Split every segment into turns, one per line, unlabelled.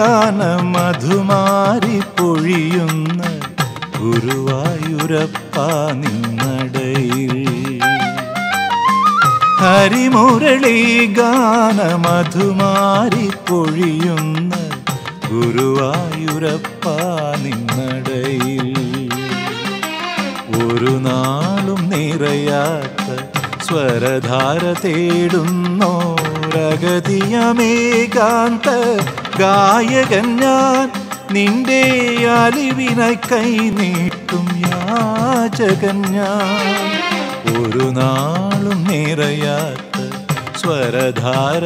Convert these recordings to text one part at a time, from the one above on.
ഗാനമധുമാരി പൊഴിയുന്ന ഗുരുവായൂരപ്പ നിന്നടയിൽ ഹരിമുരളി ഗാനമധുമാരി പൊഴിയുന്ന ഗുരുവായൂരപ്പ നിന്നടയിൽ ഒരു നാളും നിറയാത്ത സ്വരധാര തേടുന്നോരഗതിയമേകാന്ത ഗായകൻ ഞാൻ നിന്റെ അലിവിനായി കൈ നീട്ടും യാചകൻ ഞാൻ ഒരു നാളും നിറയാത്ത സ്വരധാര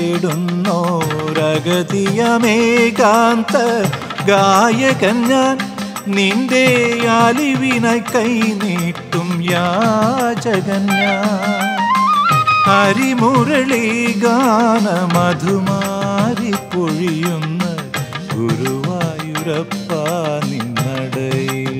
തേടുന്നോരഗതിയമേകാന്ത ഗായകൻ ഞാൻ നിന്റെ അലിവിനായി കൈ നീട്ടും യാചകൻ ഞാൻ ഹരിമുരളി ഗാനമധുമാരി പൊഴിയുന്ന ഗുരുവായൂരപ്പ നിന്നടയിൽ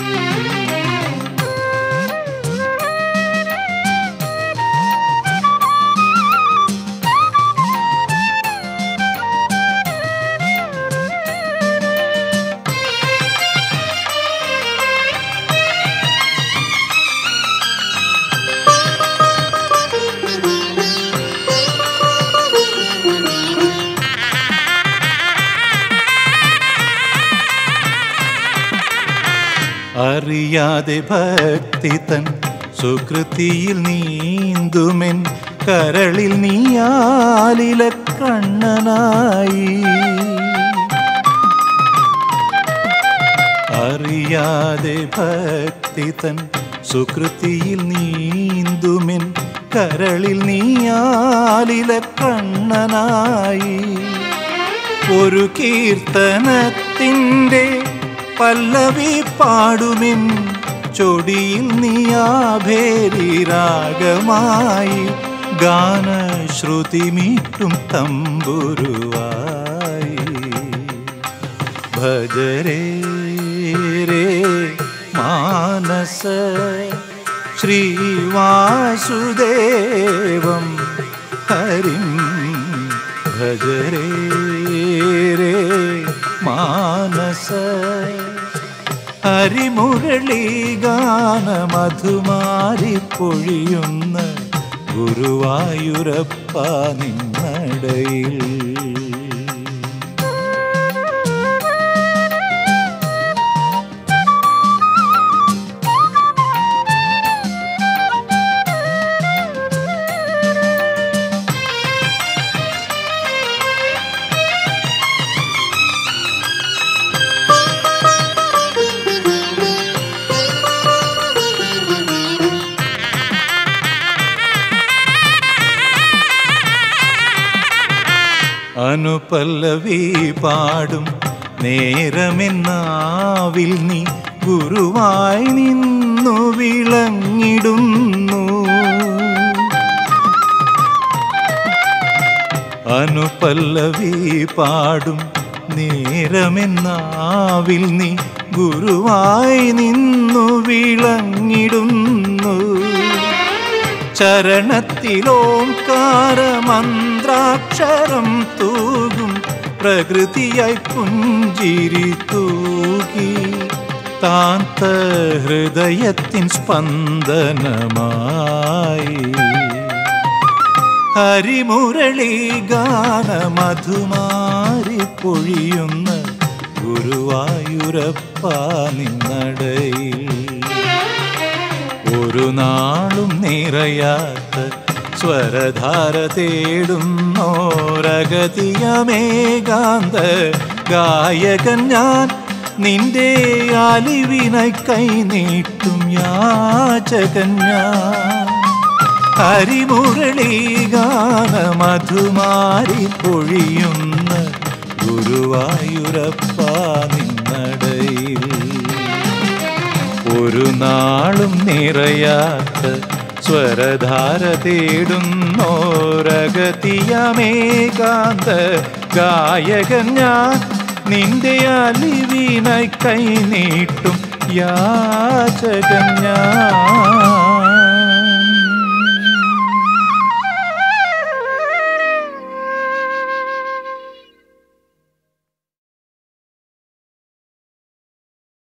അറിയാതെ ഭക്തി തൻ സുകൃതിയിൽ നീന്തുമെൻ കരളിൽ നീയാലില കണ്ണനായി അറിയാതെ ഭക്തി തൻ സുകൃതിയിൽ നീന്തുമെൻ കരളിൽ നീയാലില കണ്ണനായി ഒരു കീർത്തനത്തിൻ്റെ പല്ലവി പാടുമെൻ ചൊടിയിൽ നീയാഭേരി രാഗമായി ഗാനശ്രുതി മീട്ടും തമ്പുരുവായി ഭജരേ രേ മാനസ ശ്രീവാസുദേവം ഹരിം ഭജരേ രേ മാനസ ഹരിമുരളി ഗാനമധുമാരി പൊഴിയുന്ന ഗുരുവായൂരപ്പ നിന്നടയിൽ അനുപല്ലവി പാടും നേരമെന്നാവിൽ നീ ഗുരുവായി നിന്നു വിളങ്ങിടുന്നു അനുപല്ലവി പാടും നേരമെന്നാവിൽ നീ ഗുരുവായി നിന്നു വിളങ്ങിടുന്നു ചരണത്തിലോംകാരമന്ത്രാക്ഷരം തൂകും പ്രകൃതിയായി പുഞ്ചിരി തൂകി താന്ത ഹൃദയത്തിൻ സ്പന്ദനമായി ഹരിമുരളി ഗാനമധുമാരി പൊഴിയുന്ന ഗുരുവായൂരപ്പ നിന്നടയിൽ ഒരു നാളും നിറയാത്ത സ്വരധാര തേടുന്നോരഗതിയമേകാന്ത ഗായകൻ ഞാൻ നിന്റെ അലിവിനായി കൈ നീട്ടും യാചകൻ ഞാൻ ഹരിമുരളി ഗാനമധുമാരി പൊഴിയുന്ന ഗുരുവായൂരപ്പ നിന്നടയിൽ ഒരു നാളും നിറയാത്ത സ്വരധാര തേടുന്നോരഗതിയമേകാന്ത ഗായകൻ ഞാൻ നിന്റെ അലിവിനായി കൈ നീട്ടും യാചകൻ ഞാൻ